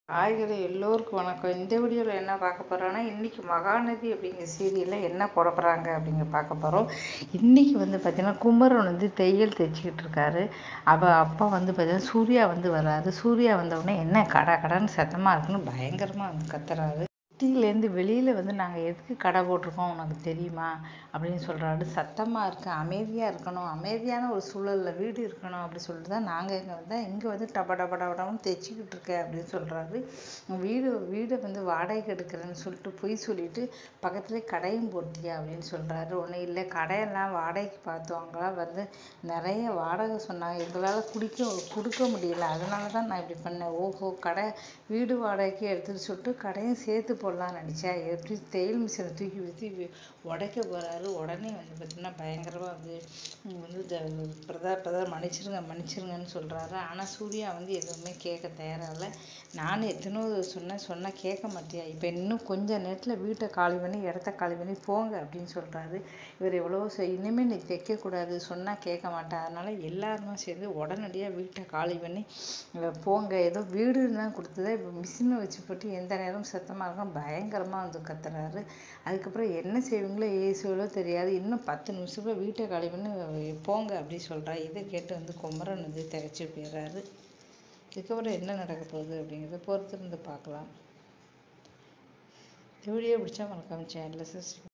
காய்கறி எல்லோருக்கும் வணக்கம் இந்த வீடியோவில் என்ன பார்க்க போகிறோன்னா இன்றைக்கி மகாநதி அப்படிங்கிற சீரியலில் என்ன போட போகிறாங்க அப்படிங்கிற பார்க்க போகிறோம் இன்றைக்கி வந்து பார்த்திங்கன்னா குமரன் வந்து தையல் தைச்சிக்கிட்டு இருக்காரு அவள் அப்பா வந்து பார்த்திங்கன்னா சூர்யா வந்து வர்றாரு சூர்யா வந்தவுடனே என்ன கடை கடைன்னு சத்தமாக இருக்குன்னு பயங்கரமாக வந்து கத்துறாரு சிட்டிலேருந்து வெளியில் வந்து நாங்கள் எதுக்கு கடை போட்டிருக்கோம் உனக்கு தெரியுமா அப்படின்னு சொல்கிறாரு சத்தமாக இருக்கு அமைதியாக இருக்கணும் அமைதியான ஒரு சூழலில் வீடு இருக்கணும் அப்படி சொல்லிட்டு தான் நாங்கள் இங்கே வந்தால் இங்கே வந்து டப டப டபடம்னு தைச்சிக்கிட்டு இருக்கேன் அப்படின்னு சொல்கிறாரு வீடு வீடை வந்து வாடகைக்கு எடுக்கிறேன்னு சொல்லிட்டு பொய் சொல்லிட்டு பக்கத்துலேயே கடையும் போட்டியா அப்படின்னு சொல்கிறாரு ஒன்றும் இல்லை கடையெல்லாம் வாடகைக்கு பார்த்தவங்களா வந்து நிறைய வாடகை சொன்னாங்க எங்களால் குடிக்க கொடுக்க முடியல அதனால தான் நான் இப்படி பண்ணேன் ஓஹோ கடை வீடு வாடகைக்கு எடுத்துட்டு சொல்லிட்டு கடையும் சேர்த்து போடலாம்னு நினச்சேன் எப்படி தையல் மிஷினை தூக்கி வச்சு உடைக்க போகிறாரு உடனே வந்து பார்த்திங்கன்னா பயங்கரமாக வந்து வந்து பிரதர் பிரதர் மன்னிச்சிருங்க மன்னிச்சிருங்கன்னு சொல்கிறாரு ஆனால் சூர்யா வந்து எதுவுமே கேட்க தயாராக இல்லை நானும் எத்தனையோ சொன்னேன் சொன்னால் கேட்க மாட்டியா இப்போ இன்னும் கொஞ்ச நேரத்தில் வீட்டை காலி பண்ணி இடத்த காலி பண்ணி போங்க அப்படின்னு சொல்கிறாரு இவர் எவ்வளோ இனிமேல் நீ தைக்கக்கூடாது சொன்னால் கேட்க மாட்டேன் அதனால் எல்லாருமே சேர்ந்து உடனடியாக வீட்டை காலி பண்ணி போங்க ஏதோ வீடு தான் கொடுத்ததே இப்போ மிஷினை வச்சு போட்டு எந்த நேரமும் சத்தமாக இருக்கும் பயங்கரமாக வந்து கத்துறாரு அதுக்கப்புறம் என்ன செய்வீங்களோ ஏ செய்வீங்களோ தெரியாது இன்னும் பத்து நிமிஷத்துல வீட்டை காலி பண்ணி போங்க அப்படி சொல்கிறா இதை கேட்டு வந்து குமரன் வந்து திகச்சு போயிடுறாரு இதுக்கப்புறம் என்ன நடக்க போகுது அப்படிங்கிறத பொறுத்து இருந்து பார்க்கலாம் இந்த வீடியோ பிடிச்சா மறக்காம சேனலில் சப்ஸ்கிரைப்